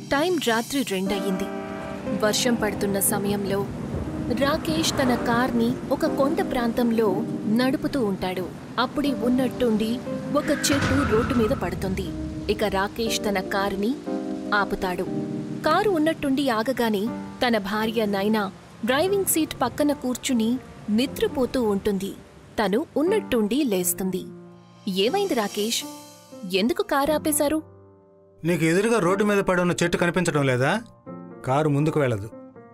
time రాత్రి రెండయ్యింది వర్షం పడుతున్న సమయంలో రాకేష్ తన కార్ని ఒక కొండ ప్రాంతంలో నడుపుతూ ఉంటాడు అప్పుడే ఉన్నట్టుండి ఒక చెట్టు రోడ్డు మీద పడుతుంది ఇక రాకేష్ తన కారుని ఆపుతాడు కారు ఉన్నట్టుండి ఆగగానే తన భార్య నైనా డ్రైవింగ్ సీట్ పక్కన కూర్చుని నిద్రపోతూ ఉంటుంది తను ఉన్నట్టుండి లేస్తుంది ఏమైంది రాకేష్ ఎందుకు కారు ఆపేశారు నీకు ఎదురుగా రోడ్డు మీద పడి ఉన్న చెట్టు కనిపించడం లేదా కారు ముందుకు వెళ్ళదు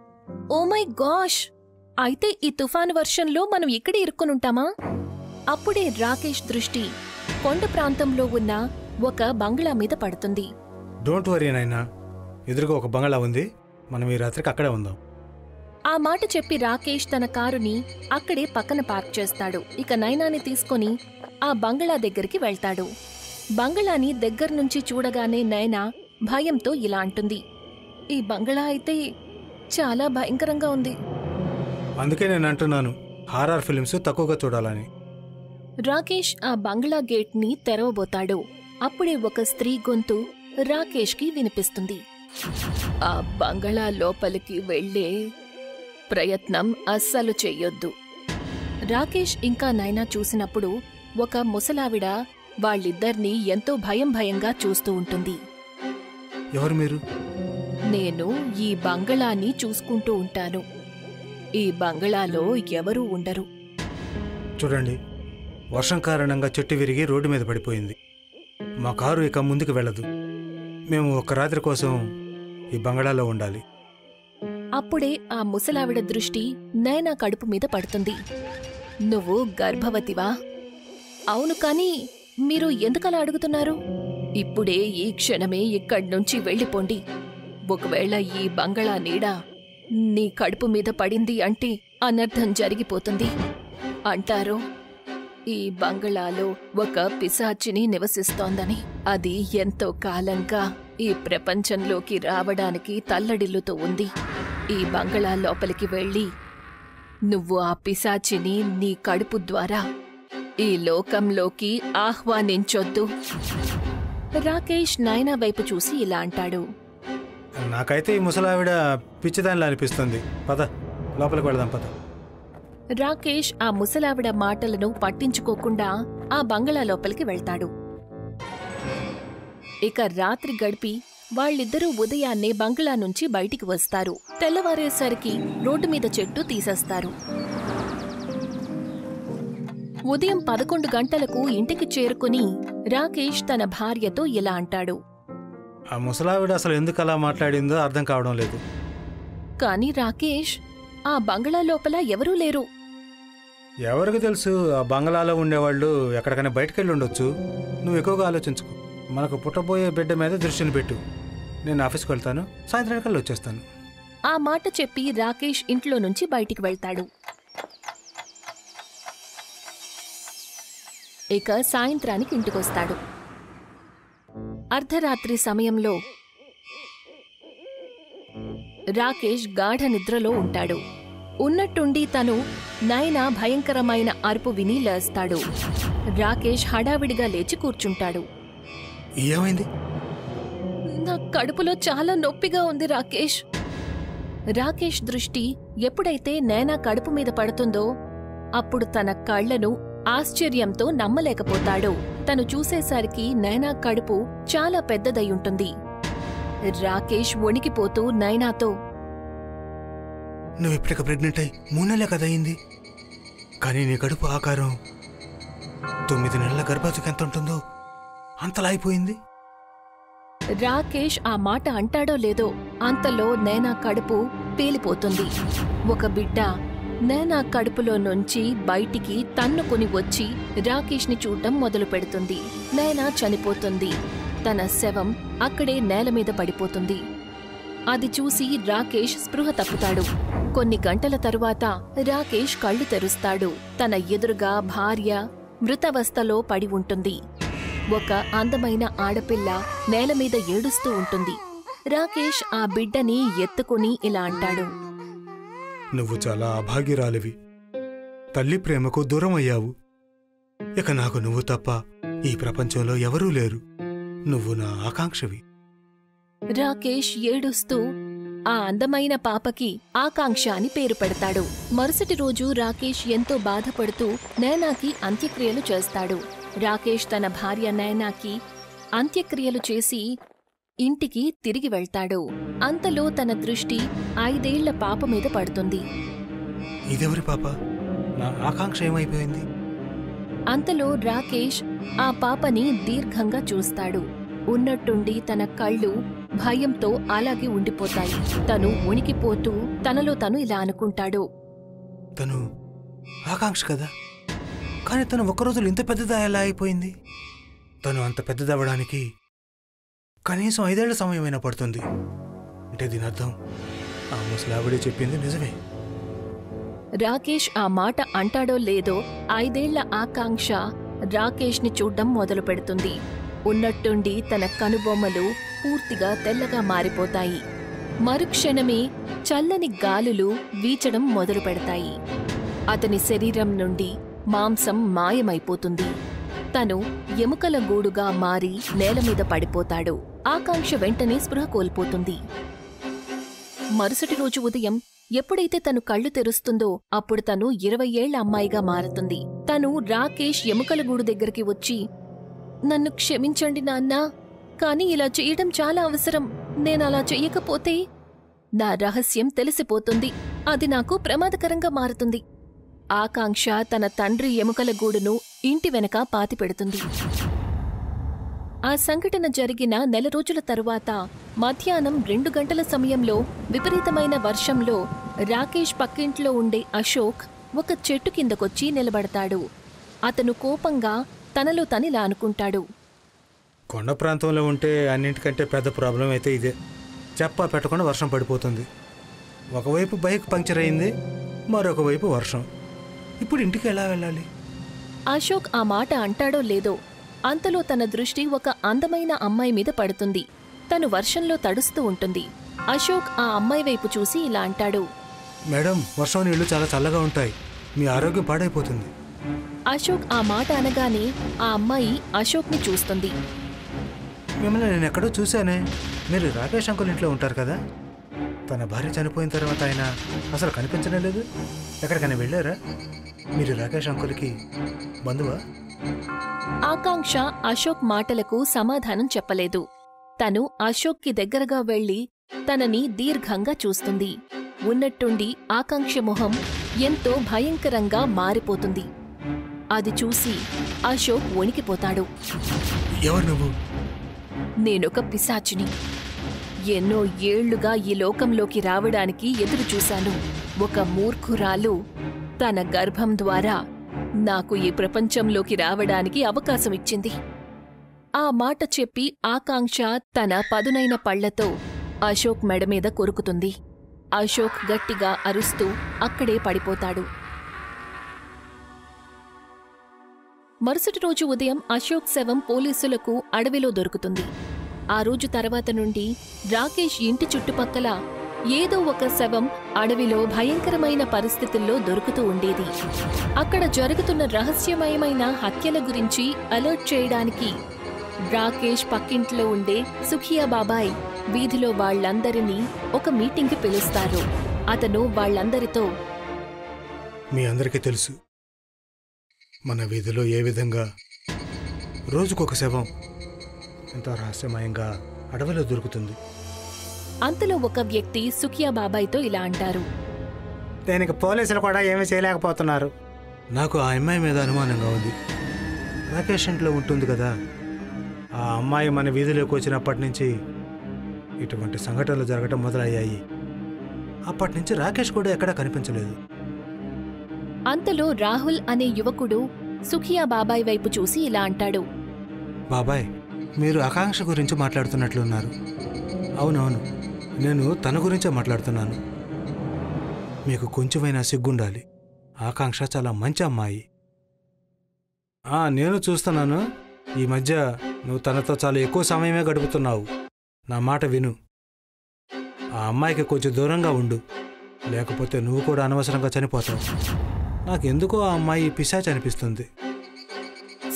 ఓ మై గాష్ అయితే ఈ తుఫాను వర్షంలో మనం ఇక్కడే ఇరుక్కునుంటామా అప్పుడే రాకేష్ దృష్టి కొండ ప్రాంతంలో ఉన్న ఒక బంగ్లా మీద పడుతుంది డోంట్ వరీ నాయనా ఎదురుగా ఒక బంగళా ఉంది మనం ఈ రాత్రికి అక్కడే ఉందాం ఆ మాట చెప్పి రాకేష్ తన కారుని అక్కడే పక్కన పార్క్ చేస్తాడు ఇక నైనాని తీసుకొని ఆ బంగ్లా దగ్గరికి వెళ్తాడు బంగ్లాని దగ్గర్నుంచి చూడగానే నైనా భయంతో ఇలా అంటుంది ఈ బంగ్లా అయితే చాలా భయంకరంగా ఉంది అందుకే నేను అంటున్నాను హారర్ ఫిల్మ్స్ తక్కువగా చూడాలని రాకేష్ ఆ బంగ్లా గేట్ని తెరవబోతాడు అప్పుడే ఒక స్త్రీ గొంతు రాకేష్కి వినిపిస్తుంది ఆ బంగళా లోపలికి వెళ్ళే ప్రయత్నం అస్సలు చెయ్యొద్దు రాకేష్ ఇంకా నైనా చూసినప్పుడు ఒక ముసలావిడ వాళ్ళిద్దర్నీ ఎంతో భయం భయంగా చూస్తూ ఉంటుంది ఎవరు మీరు నేను ఈ బంగళాని చూసుకుంటూ ఉంటాను ఈ బంగళాలో ఎవరూ ఉండరు చూడండి వర్షం కారణంగా చెట్టు విరిగి రోడ్డు మీద పడిపోయింది మా కారు ఇక ముందుకు వెళ్ళదు మేము ఒక రాత్రి కోసం ఈ బంగళాలో ఉండాలి అప్పుడే ఆ ముసలావిడ దృష్టి నైనా కడుపు మీద పడుతుంది నువ్వు గర్భవతివా అవును కాని మీరు ఎందుకలా అడుగుతున్నారు ఇప్పుడే ఈ క్షణమే ఇక్కడ్నుంచి వెళ్ళిపోండి ఒకవేళ ఈ బంగళా నీడ నీ కడుపు మీద పడింది అంటే అనర్థం జరిగిపోతుంది అంటారు ఈ బంగళాలో ఒక పిశాచిని నివసిస్తోందని అది ఎంతో కాలంగా ఈ ప్రపంచంలోకి రావడానికి తల్లడిల్లుతూ ఉంది ఈ బంగళా లోపలికి వెళ్ళి నువ్వు ఆ పిశాచిని నీ కడుపు ద్వారా ఈ లోకంలోకి ఆహ్వానించొద్దు రాకేష్ నాయనా వైపు చూసి ఇలా అంటాడు నాకైతే ఈ ముసలావిడ పిచ్చిదానిలా అనిపిస్తుంది పద లోపలికి వెళదాం పద రాకేష్ ఆ ముసలావిడ మాటలను పట్టించుకోకుండా ఆ బంగళా లోపలికి వెళ్తాడు ఇక రాత్రి గడిపి వాళ్ళిద్దరూ ఉదయాన్నే బంగ్లా నుంచి బయటికి వస్తారు తెల్లవారేసరికి రోడ్డు మీద చెట్టు తీసేస్తారు ఉదయం పదకొండు గంటలకు ఇంటికి చేరుకుని రాకేష్ తన భార్యతో ఇలా అంటాడు ఆ ముసలావిడ అసలు ఎందుకు అలా మాట్లాడిందో అర్థం కావడం లేదు కాని రాకేష్ ఆ బంగ్లా లోపల ఎవరూ లేరు ఎవరికి తెలుసు ఆ బంగళాలో ఉండేవాళ్ళు ఎక్కడికైనా బయటకు వెళ్ళి ఉండొచ్చు నువ్వు ఎక్కువగా ఆలోచించుకో మనకు పుట్టబోయే బిడ్డ మీద దృష్టిని పెట్టు నేను ఆఫీస్కి వెళ్తాను సాయంత్రానికల్లా వచ్చేస్తాను ఆ మాట చెప్పి రాకేష్ ఇంట్లో నుంచి బయటికి వెళ్తాడు ఇక సాయంత్రానికి ఇంటికొస్తాడు అర్ధరాత్రి సమయంలో రాకేష్ గాఢ నిద్రలో ఉంటాడు ఉన్నట్టుండి తను నయన భయంకరమైన అరుపు విని లేస్తాడు రాకేష్ హడావిడిగా లేచి కూర్చుంటాడు ఏమైంది నా కడుపులో చాలా నొప్పిగా ఉంది రాకేష్ రాకేష్ దృష్టి ఎప్పుడైతే నేనా కడుపు మీద పడుతుందో అప్పుడు తన కళ్ళను ఆశ్చర్యంతో నమ్మలేకపోతాడు తను చూసేసరికి నైనా కడుపు చాలా పెద్దదయ్యుంటుంది రాకేష్ వణికిపోతూ నైనాతో నువ్వు ఇప్పటిక ప్రెగ్నెంట్ అయి మూడు నెలలే కదా అయింది కానీ నీ కడుపు ఆకారం తొమ్మిది నెలల గర్భవతికి ఎంత ఉంటుందో అంతలా అయిపోయింది రాకేష్ ఆ మాట అంటాడో లేదో అంతలో నేనా కడుపు పేలిపోతుంది ఒక బిడ్డ నేనా కడుపులో నుంచి బయటికి తన్నుకుని వచ్చి రాకేష్ని చూడటం మొదలు పెడుతుంది నేనా చనిపోతుంది తన శవం అక్కడే నేల మీద పడిపోతుంది అది చూసి రాకేష్ స్పృహ తప్పుతాడు కొన్ని గంటల తరువాత రాకేష్ కళ్ళు తెరుస్తాడు తన ఎదురుగా భార్య మృతవస్థలో పడి ఉంటుంది ఒక అందమైన ఆడపిల్ల నేల మీద ఏడుస్తూ ఉంటుంది రాకేష్ ఆ బిడ్డని ఎత్తుకుని ఇలా అంటాడు నువ్వు చాలా అభాగ్యురాలివి తల్లి ప్రేమకు దూరం అయ్యావు ఇక నాకు నువ్వు తప్ప ఈ ప్రపంచంలో ఎవరూ లేరు నువ్వు నా ఆకాంక్షవి రాకేష్ ఏడుస్తూ ఆ అందమైన పాపకి ఆకాంక్ష అని పేరు పెడతాడు మరుసటి రోజు రాకేష్ ఎంతో బాధపడుతూ నైనాకి అంత్యక్రియలు చేస్తాడు రాకేష్ తన భార్య నైనాకి అంత్యక్రియలు చేసి ఇంటికి తిరిగి వెళ్తాడు అంతలో తన దృష్టి ఐదేళ్ల పాప మీద పడుతుంది ఇదెవరి పాప నా ఆకాంక్ష ఏమైపోయింది అంతలో రాకేష్ ఆ పాపని దీర్ఘంగా చూస్తాడు ఉన్నట్టుండి తన కళ్ళు భయంతో అలాగే ఉండిపోతాయి తను ఉనికిపోతూ తనలో తను ఇలా అనుకుంటాడు తను ఆకాంక్ష కదా కానీ తను ఒక్క రోజులు ఇంత పెద్దదా ఎలా అయిపోయింది తను అంత పెద్దదవ్వడానికి కనీసం ఐదేళ్ల సమయమైనా పడుతుంది అంటే దీని అర్థం ఆ ముసలావిడే చెప్పింది నిజమే రాకేష్ ఆ మాట అంటాడో లేదో ఐదేళ్ల ఆకాంక్ష రాకేష్ని చూడ్డం మొదలు పెడుతుంది ఉన్నట్టుండి తన కనుబొమ్మలు పూర్తిగా తెల్లగా మారిపోతాయి మరుక్షణమే చల్లని గాలులు వీచడం మొదలు పెడతాయి అతని శరీరం నుండి మాంసం మాయమైపోతుంది తను ఎముకల గూడుగా మారి నేలమీద పడిపోతాడు ఆకాంక్ష వెంటనే స్పృహ కోల్పోతుంది మరుసటి రోజు ఉదయం ఎప్పుడైతే తను కళ్ళు తెరుస్తుందో అప్పుడు తను ఇరవై ఏళ్ల అమ్మాయిగా మారుతుంది తను రాకేష్ ఎముకల గూడు దగ్గరికి వచ్చి నన్ను క్షమించండి నాన్నా కానీ ఇలా చేయడం చాలా అవసరం నేనలా చెయ్యకపోతే నా రహస్యం తెలిసిపోతుంది అది నాకు ప్రమాదకరంగా మారుతుంది ఆకాంక్ష తన తండ్రి ఎముకల గూడును ఇంటి వెనక పాతిపెడుతుంది ఆ సంఘటన జరిగిన నెల రోజుల తరువాత మధ్యాహ్నం రెండు గంటల సమయంలో విపరీతమైన వర్షంలో రాకేష్ పక్కింట్లో ఉండే అశోక్ ఒక చెట్టు కిందకొచ్చి నిలబడతాడు అతను కోపంగా తనలో తనిలా అనుకుంటాడు కొండ ప్రాంతంలో ఉంటే అన్నింటికంటే పెద్ద ప్రాబ్లం అయితే ఇదే చెప్పా పెట్టకుండా వర్షం పడిపోతుంది ఒకవైపు బైక్ పంక్చర్ అయింది మరొక వైపు వర్షం ఇప్పుడు ఇంటికి ఎలా వెళ్ళాలి అశోక్ ఆ మాట అంటాడో లేదో అంతలో తన దృష్టి ఒక అందమైన అమ్మాయి మీద పడుతుంది తను వర్షంలో తడుస్తూ ఉంటుంది అశోక్ ఆ అమ్మాయి వైపు చూసి ఇలా అంటాడు మేడం వర్షం నీళ్లు చాలా చల్లగా ఉంటాయి మీ ఆరోగ్యం పాడైపోతుంది అశోక్ ఆ మాట అనగానే ఆ అమ్మాయి అశోక్ని చూస్తుంది మిమ్మల్ని నేను ఎక్కడో చూశానే మీరు రాకేష్ అంకుల్ ఇంట్లో ఉంటారు కదా తన భార్య చనిపోయిన తర్వాత ఆయన అసలు కనిపించడం లేదు ఎక్కడికైనా వెళ్ళారా మీరు రాకేష్ అంకుల్కి బంధువా ఆకాంక్ష అశోక్ మాటలకు సమాధానం చెప్పలేదు తను అశోక్కి దగ్గరగా వెళ్లి తనని దీర్ఘంగా చూస్తుంది ఉన్నట్టుండి ఆకాంక్ష మొహం ఎంతో భయంకరంగా మారిపోతుంది అది చూసి అశోక్ వణికిపోతాడు ఎవరు నువ్వు నేనొక పిశాచిని ఎన్నో ఏళ్లుగా ఈ లోకంలోకి రావడానికి ఎదురు చూశాను ఒక మూర్ఖురాలు తన గర్భం ద్వారా నాకు ఈ ప్రపంచంలోకి రావడానికి అవకాశం ఇచ్చింది ఆ మాట చెప్పి ఆకాంక్ష తన పదునైన పళ్లతో అశోక్ మెడ మీద కొరుకుతుంది అశోక్ గట్టిగా అరుస్తూ అక్కడే పడిపోతాడు మరుసటి రోజు ఉదయం అశోక్ శవం పోలీసులకు అడవిలో దొరుకుతుంది ఆ రోజు తర్వాత నుండి రాకేష్ ఇంటి చుట్టుపక్కల ఏదో ఒక శవం అడవిలో భయంకరమైన పరిస్థితుల్లో దొరుకుతూ ఉండేది అక్కడ జరుగుతున్న రహస్యమయమైన హత్యల గురించి అలర్ట్ చేయడానికి రాకేష్ పక్కింట్లో ఉండే సుఖియా బాబాయ్ వీధిలో వాళ్ళందరినీ ఒక మీటింగ్కి పిలుస్తారు అతను వాళ్ళందరితో మీ అందరికీ తెలుసు మన వీధిలో ఏ విధంగా రోజుకొక శవం ఎంతో రహస్యమయంగా అడవిలో దొరుకుతుంది అంతలో ఒక వ్యక్తి సుఖియా బాబాయ్తో ఇలా అంటారు దీనికి పోలీసులు కూడా ఏమీ చేయలేకపోతున్నారు నాకు ఆ అమ్మాయి మీద అనుమానంగా ఉంది రాకేష్ ఇంట్లో ఉంటుంది కదా ఆ అమ్మాయి మన వీధిలోకి వచ్చినప్పటి నుంచి ఇటువంటి సంఘటనలు జరగటం మొదలయ్యాయి అప్పటి నుంచి రాకేష్ కూడా ఎక్కడా కనిపించలేదు అంతలో రాహుల్ అనే యువకుడు సుఖియా బాబాయ్ వైపు చూసి ఇలా అంటాడు బాబాయ్ మీరు ఆకాంక్ష గురించి మాట్లాడుతున్నట్లున్నారు అవునవును నేను తన గురించే మాట్లాడుతున్నాను మీకు కొంచెమైనా సిగ్గుండాలి ఆకాంక్ష చాలా మంచి అమ్మాయి ఆ, నేను చూస్తున్నాను ఈ మధ్య నువ్వు తనతో చాలా ఎక్కువ సమయమే గడుపుతున్నావు నా మాట విను ఆ అమ్మాయికి కొంచెం దూరంగా ఉండు లేకపోతే నువ్వు కూడా అనవసరంగా చనిపోతావు నాకు ఎందుకో ఆ అమ్మాయి పిశాచి అనిపిస్తుంది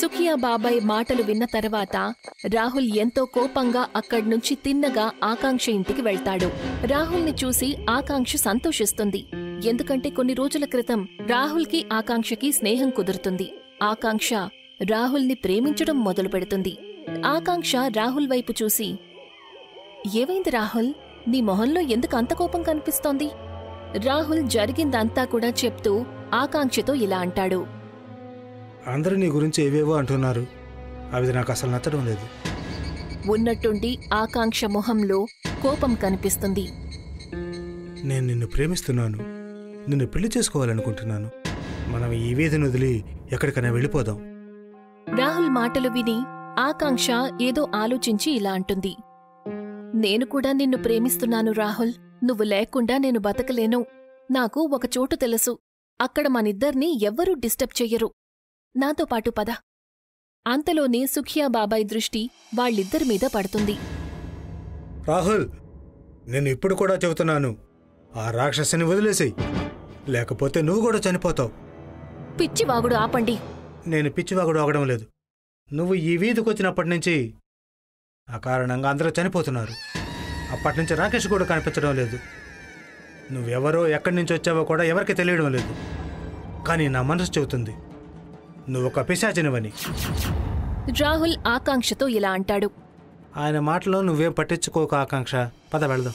సుఖియా బాబాయ్ మాటలు విన్న తర్వాత రాహుల్ ఎంతో కోపంగా అక్కడ్నుంచి తిన్నగా ఆకాంక్ష ఇంటికి వెళ్తాడు రాహుల్ని చూసి ఆకాంక్ష సంతోషిస్తుంది ఎందుకంటే కొన్ని రోజుల క్రితం రాహుల్కి ఆకాంక్షకి స్నేహం కుదురుతుంది ఆకాంక్ష రాహుల్ని ప్రేమించడం మొదలు పెడుతుంది ఆకాంక్ష రాహుల్ వైపు చూసి ఏమైంది రాహుల్ నీ మొహంలో ఎందుకు అంత కోపం కనిపిస్తోంది రాహుల్ జరిగిందంతా కూడా చెప్తూ ఆకాంక్షతో ఇలా అంటాడు అందరూ నీ గురించి ఏవేవో అంటున్నారు అవి నాకు అసలు నచ్చడం లేదు ఉన్నట్టుండి ఆకాంక్ష మొహంలో కోపం కనిపిస్తుంది నేను నిన్ను ప్రేమిస్తున్నాను నిన్ను పెళ్లి చేసుకోవాలనుకుంటున్నాను మనం ఈ వీధిని వదిలి ఎక్కడికైనా వెళ్ళిపోదాం రాహుల్ మాటలు విని ఆకాంక్ష ఏదో ఆలోచించి ఇలా అంటుంది నేను కూడా నిన్ను ప్రేమిస్తున్నాను రాహుల్ నువ్వు లేకుండా నేను బతకలేను నాకు ఒక చోటు తెలుసు అక్కడ మనిద్దర్నీ ఎవ్వరూ డిస్టర్బ్ చెయ్యరు నాతో పాటు పద అంతలోనే సుఖియా బాబాయ్ దృష్టి వాళ్ళిద్దరి మీద పడుతుంది రాహుల్ నేను ఇప్పుడు కూడా చెబుతున్నాను ఆ రాక్షసిని వదిలేసేయ్ లేకపోతే నువ్వు కూడా చనిపోతావు పిచ్చి వాగుడు ఆపండి నేను పిచ్చివాగుడు ఆగడం లేదు నువ్వు ఈ వీధికి వచ్చినప్పటి నుంచి ఆ కారణంగా అందరూ చనిపోతున్నారు అప్పటి నుంచి రాకేష్ కూడా కనిపించడం లేదు నువ్వెవరో ఎక్కడి నుంచి వచ్చావో కూడా ఎవరికి తెలియడం లేదు కానీ నా మనసు చెబుతుంది నువ్వు ఒక పిశాచినివని రాహుల్ ఆకాంక్షతో ఇలా అంటాడు ఆయన మాటలో నువ్వేం పట్టించుకోక ఆకాంక్ష పద వెళదాం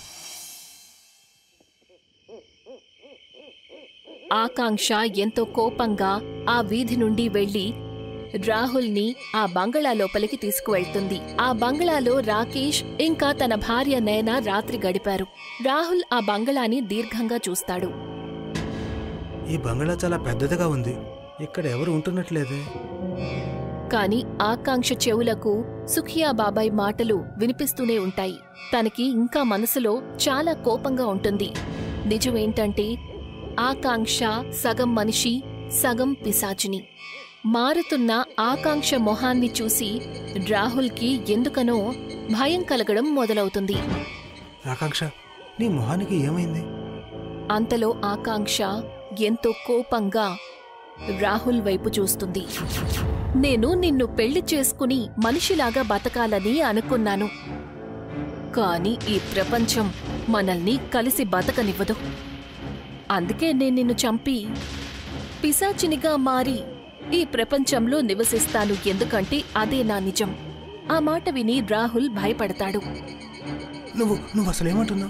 ఆకాంక్ష ఎంతో కోపంగా ఆ వీధి నుండి వెళ్లి రాహుల్ని ఆ బంగళా లోపలికి తీసుకువెళ్తుంది ఆ బంగళాలో రాకేష్ ఇంకా తన భార్య నయన రాత్రి గడిపారు రాహుల్ ఆ బంగళాని దీర్ఘంగా చూస్తాడు ఈ బంగళా చాలా పెద్దదిగా ఉంది ఇక్కడ ఎవరు ఉంటున్నట్లేదే కాని ఆకాంక్ష చెవులకు సుఖియా బాబాయ్ మాటలు వినిపిస్తూనే ఉంటాయి తనకి ఇంకా మనసులో చాలా కోపంగా ఉంటుంది నిజమేంటంటే ఆకాంక్ష సగం మనిషి సగం పిశాచిని మారుతున్న ఆకాంక్ష మొహాన్ని చూసి రాహుల్కి ఎందుకనో భయం కలగడం మొదలవుతుంది ఆకాంక్ష నీ మొహానికి ఏమైంది అంతలో ఆకాంక్ష ఎంతో కోపంగా రాహుల్ వైపు చూస్తుంది నేను నిన్ను పెళ్లి చేసుకుని మనిషిలాగా బతకాలని అనుకున్నాను కాని ఈ ప్రపంచం మనల్ని కలిసి బతకనివ్వదు అందుకే నేను నిన్ను చంపి పిశాచినిగా మారి ఈ ప్రపంచంలో నివసిస్తాను ఎందుకంటే అదే నా నిజం ఆ మాట విని రాహుల్ భయపడతాడు నువ్వు నువ్వు అసలు ఏమంటున్నావు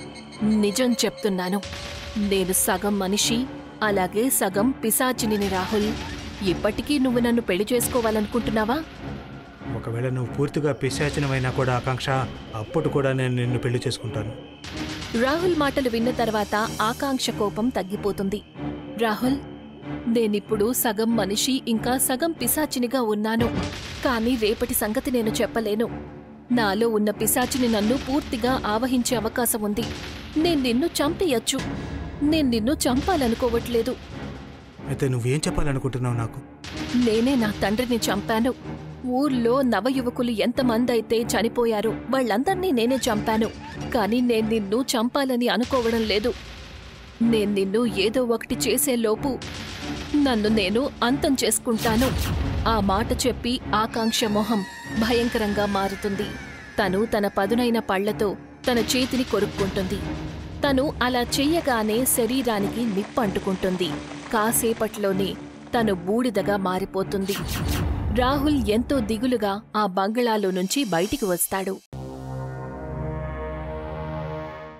నిజం చెప్తున్నాను నేను సగం మనిషి అలాగే సగం పిశాచిని రాహుల్ ఇప్పటికీ నువ్వు నన్ను పెళ్లి చేసుకోవాలనుకుంటున్నావా ఒకవేళ నువ్వు పూర్తిగా పిశాచినమైనా కూడా ఆకాంక్ష అప్పుడు కూడా నేను నిన్ను పెళ్లి చేసుకుంటాను రాహుల్ మాటలు విన్న తర్వాత ఆకాంక్ష కోపం తగ్గిపోతుంది రాహుల్ నేనిప్పుడు సగం మనిషి ఇంకా సగం పిశాచినిగా ఉన్నాను కానీ రేపటి సంగతి నేను చెప్పలేను నాలో ఉన్న పిశాచిని నన్ను పూర్తిగా ఆవహించే అవకాశం ఉంది నేను నిన్ను చంపేయచ్చు నేను నిన్ను చంపాలనుకోవట్లేదు అయితే నువ్వేం చెప్పాలనుకుంటున్నావు నాకు నేనే నా తండ్రిని చంపాను ఊర్లో నవయువకులు ఎంతమందైతే చనిపోయారో వాళ్ళందర్నీ నేనే చంపాను కానీ నేను నిన్ను చంపాలని అనుకోవడం లేదు నేను నిన్ను ఏదో ఒకటి చేసేలోపు నన్ను నేను అంతం చేసుకుంటాను ఆ మాట చెప్పి ఆకాంక్ష మొహం భయంకరంగా మారుతుంది తను తన పదునైన పళ్లతో తన చేతిని కొరుక్కుంటుంది తను అలా చెయ్యగానే శరీరానికి నిప్పంటుకుంటుంది కాసేపట్లోనే తను బూడిదగా మారిపోతుంది రాహుల్ ఎంతో దిగులుగా ఆ బంగళాలో నుంచి బయటికి వస్తాడు